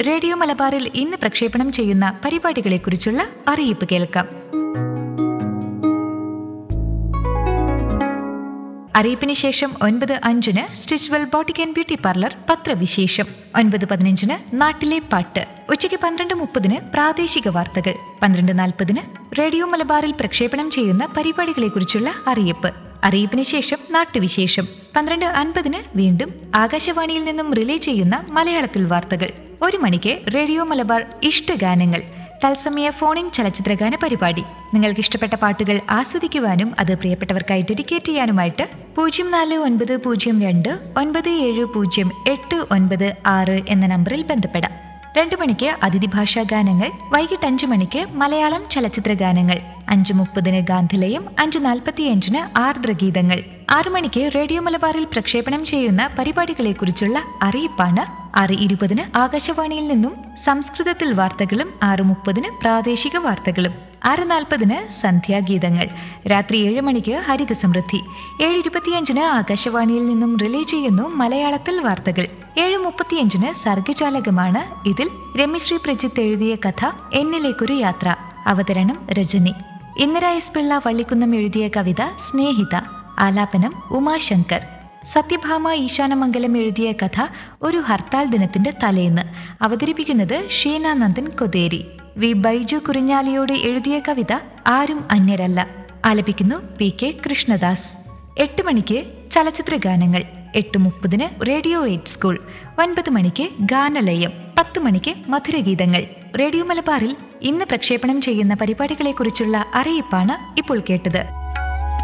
radio മലബാറിൽ ഇന്ന് പ്രക്ഷേപണം ചെയ്യുന്ന പരിപാടികളെക്കുറിച്ചുള്ള അറിയിപ്പ് കേൾക്കാം അറിയിപ്പിന് ശേഷം ഒൻപത് അഞ്ചിന് Stitchwell boutique and beauty parlour പത്രവിശേഷം ഒൻപത് പതിനഞ്ചിന് നാട്ടിലെ പാട്ട് ഉച്ചയ്ക്ക് പന്ത്രണ്ട് മുപ്പതിന് പ്രാദേശിക വാർത്തകൾ പന്ത്രണ്ട് നാൽപ്പതിന് റേഡിയോ മലബാറിൽ പ്രക്ഷേപണം ചെയ്യുന്ന പരിപാടികളെക്കുറിച്ചുള്ള അറിയിപ്പ് അറിയിപ്പിന് ശേഷം നാട്ടുവിശേഷം പന്ത്രണ്ട് അൻപതിന് വീണ്ടും ആകാശവാണിയിൽ നിന്നും റിലേ ചെയ്യുന്ന മലയാളത്തിൽ വാർത്തകൾ ഒരു മണിക്ക് റേഡിയോ മലബാർ ഇഷ്ടഗാനങ്ങൾ തത്സമയ ഫോണിൻ ചലച്ചിത്രഗാന പരിപാടി നിങ്ങൾക്ക് ഇഷ്ടപ്പെട്ട പാട്ടുകൾ ആസ്വദിക്കുവാനും അത് പ്രിയപ്പെട്ടവർക്കായി ഡെഡിക്കേറ്റ് ചെയ്യാനുമായിട്ട് പൂജ്യം നാല് ഒൻപത് പൂജ്യം രണ്ട് ഒൻപത് ഏഴ് പൂജ്യം എട്ട് ഒൻപത് ആറ് എന്ന നമ്പറിൽ ബന്ധപ്പെടാം രണ്ടു മണിക്ക് അതിഥി ഭാഷാ ഗാനങ്ങൾ വൈകിട്ട് അഞ്ചു മണിക്ക് മലയാളം ചലച്ചിത്ര ഗാനങ്ങൾ അഞ്ചു മുപ്പതിന് ഗാന്ധിലയം അഞ്ചു നാൽപ്പത്തിയഞ്ചിന് ആർദ്രഗീതങ്ങൾ ആറു മണിക്ക് റേഡിയോ മലബാറിൽ പ്രക്ഷേപണം ചെയ്യുന്ന പരിപാടികളെക്കുറിച്ചുള്ള അറിയിപ്പാണ് ആറ് ഇരുപതിന് ആകാശവാണിയിൽ നിന്നും സംസ്കൃതത്തിൽ വാർത്തകളും ആറ് മുപ്പതിന് പ്രാദേശിക വാർത്തകളും ആറ് നാൽപ്പതിന് സന്ധ്യാഗീതങ്ങൾ രാത്രി ഏഴ് മണിക്ക് ഹരിത സമൃദ്ധി ഏഴ് ഇരുപത്തിയഞ്ചിന് ആകാശവാണിയിൽ നിന്നും റിലേ ചെയ്യുന്നു മലയാളത്തിൽ വാർത്തകൾ ഏഴ് മുപ്പത്തിയഞ്ചിന് സർഗജാലകമാണ് ഇതിൽ രമ്യശ്രീ പ്രജിത്ത് എഴുതിയ കഥ എന്നിലേക്കൊരു യാത്ര അവതരണം രജനി ഇന്ദിര എസ് പിള്ള വള്ളിക്കുന്നം എഴുതിയ കവിത സ്നേഹിത ആലാപനം ഉമാശങ്കർ സത്യഭാമ ഈശാനമംഗലം എഴുതിയ കഥ ഒരു ഹർത്താൽ ദിനത്തിന്റെ തലേന്ന് അവതരിപ്പിക്കുന്നത് ഷീനാനന്ദൻ കൊതേരി വി ബൈജു കുറിഞ്ഞാലിയോട് എഴുതിയ കവിത ആരും അന്യരല്ല ആലപിക്കുന്നു പി കെ കൃഷ്ണദാസ് എട്ട് മണിക്ക് ചലച്ചിത്ര ഗാനങ്ങൾ എട്ട് മുപ്പതിന് റേഡിയോ എയ്റ്റ് സ്കൂൾ ഒൻപത് മണിക്ക് ഗാനലയം പത്ത് മണിക്ക് മധുരഗീതങ്ങൾ റേഡിയോ മലബാറിൽ ഇന്ന് പ്രക്ഷേപണം ചെയ്യുന്ന പരിപാടികളെക്കുറിച്ചുള്ള അറിയിപ്പാണ് ഇപ്പോൾ കേട്ടത്